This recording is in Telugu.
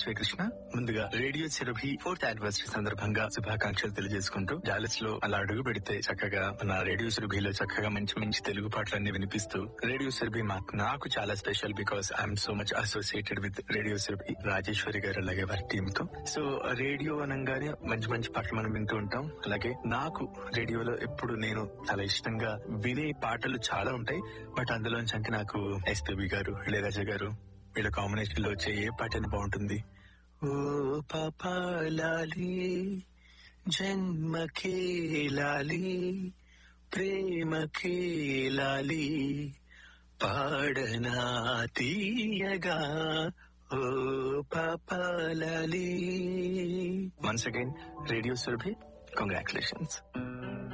శ్రీకృష్ణ ముందుగా రేడియో చెరభి ఫోర్త్ యానివర్సరీ సందర్భంగా శుభాకాంక్షలు తెలియజేసుకుంటూ డాలస్ లో అలా అడుగు పెడితే చక్కగా మన రేడియో చెరభిలో చక్కగా మంచి మంచి తెలుగు పాటలన్నీ వినిపిస్తూ రేడియో చెరభి మాకు నాకు చాలా special because I'm so much associated with radio చెరభి రాజేశ్వరి గారు అలాగే వారి టీమ్ తో సో రేడియో అనగానే మంచి మంచి పాటలు మనం వింటూ ఉంటాం అలాగే నాకు రేడియోలో ఎప్పుడు నేను చాలా ఇష్టంగా వినే పాటలు చాలా ఉంటాయి బట్ అందులోంచి అంటే నాకు ఎస్పీబీ గారు ఇళయరాజా గారు వీళ్ళ కాంబినేషన్ లో వచ్చే ఏ పాట అయినా బాగుంటుంది ఓ పాపాలి జన్మకే లాలి ప్రేమకే లాలి పాడనా తీయగా ఓ పాపాలి once again radio Surabhi congratulations